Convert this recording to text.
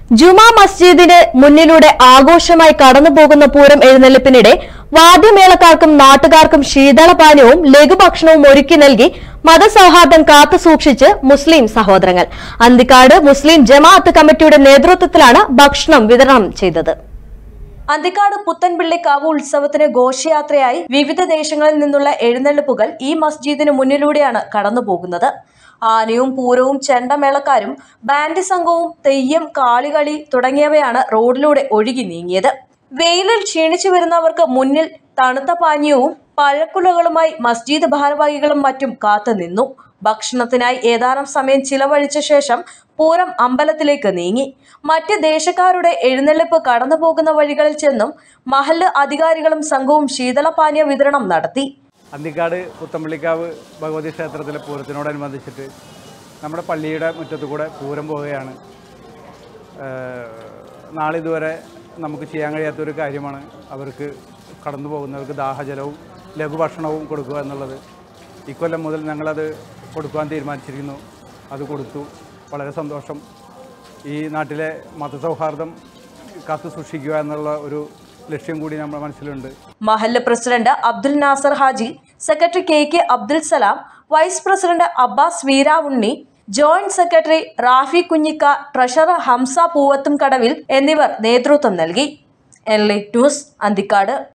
ജുമാ മസ്ജിദിന് മുന്നിലൂടെ ആഘോഷമായി കടന്നുപോകുന്ന പൂരം എഴുന്നള്ളിപ്പിനിടെ വാദ്യമേളക്കാർക്കും നാട്ടുകാർക്കും ശീതളപാനീയവും ലഘുഭക്ഷണവും ഒരുക്കി നൽകി മതസൗഹാർദ്ദം കാത്തുസൂക്ഷിച്ച് മുസ്ലിം സഹോദരങ്ങൾ അന്തിക്കാട് മുസ്ലിം ജമാഅത്ത് കമ്മിറ്റിയുടെ നേതൃത്വത്തിലാണ് ഭക്ഷണം വിതരണം ചെയ്തത് അന്തിക്കാട് പുത്തൻപിള്ളിക്കാവ് ഉത്സവത്തിന് ഘോഷയാത്രയായി വിവിധ ദേശങ്ങളിൽ നിന്നുള്ള എഴുന്നള്ളിപ്പുകൾ ഈ മസ്ജിദിന് മുന്നിലൂടെയാണ് കടന്നുപോകുന്നത് ആനയും പൂരവും ചെണ്ടമേളക്കാരും ബാൻഡ് സംഘവും തെയ്യം കാളികളി തുടങ്ങിയവയാണ് റോഡിലൂടെ ഒഴുകി നീങ്ങിയത് വെയിലിൽ ക്ഷീണിച്ചു വരുന്നവർക്ക് മുന്നിൽ തണുത്ത പാനീയവും പഴക്കുലകളുമായി മസ്ജിദ് ഭാരവാഹികളും മറ്റും കാത്തുനിന്നു ഭക്ഷണത്തിനായി ഏതാനും സമയം ചിലവഴിച്ച ശേഷം പൂരം അമ്പലത്തിലേക്ക് നീങ്ങി മറ്റ് ദേശക്കാരുടെ എഴുന്നള്ളിപ്പ് കടന്നുപോകുന്ന വഴികളിൽ ചെന്നും മഹല്ല് അധികാരികളും സംഘവും ശീതളപാനീയ വിതരണം നടത്തി അന്തിക്കാട് പുത്തമ്പള്ളിക്കാവ് ഭഗവതി ക്ഷേത്രത്തിലെ പൂരത്തിനോടനുബന്ധിച്ചിട്ട് നമ്മുടെ പള്ളിയുടെ മുറ്റത്ത് കൂടെ പൂരം പോവുകയാണ് ഏഹ് നാളിതുവരെ നമുക്ക് ചെയ്യാൻ കഴിയാത്തൊരു കാര്യമാണ് അവർക്ക് കടന്നു പോകുന്നവർക്ക് ദാഹജലവും ലഘുഭക്ഷണവും കൊടുക്കുക എന്നുള്ളത് ഇക്കൊല്ലം മുതൽ ഞങ്ങളത് കൊടുക്കുവാൻ തീരുമാനിച്ചിരിക്കുന്നു അത് കൊടുത്തു വളരെ സന്തോഷം ഈ നാട്ടിലെ മതസൗഹാർദ്ദം കാത്തു സൂക്ഷിക്കുക എന്നുള്ള ഒരു ലക്ഷ്യം കൂടി നമ്മുടെ മനസ്സിലുണ്ട് മഹല്ല് president Abdul Nasar Haji secretary K K Abdul Salam vice president Abbas Veeravunni joint secretary Rafi Kunjikka treasurer Hamsa പൂവത്തും കടവിൽ എന്നിവർ നേതൃത്വം നൽകി എൻ ന്യൂസ് അന്തിക്കാട്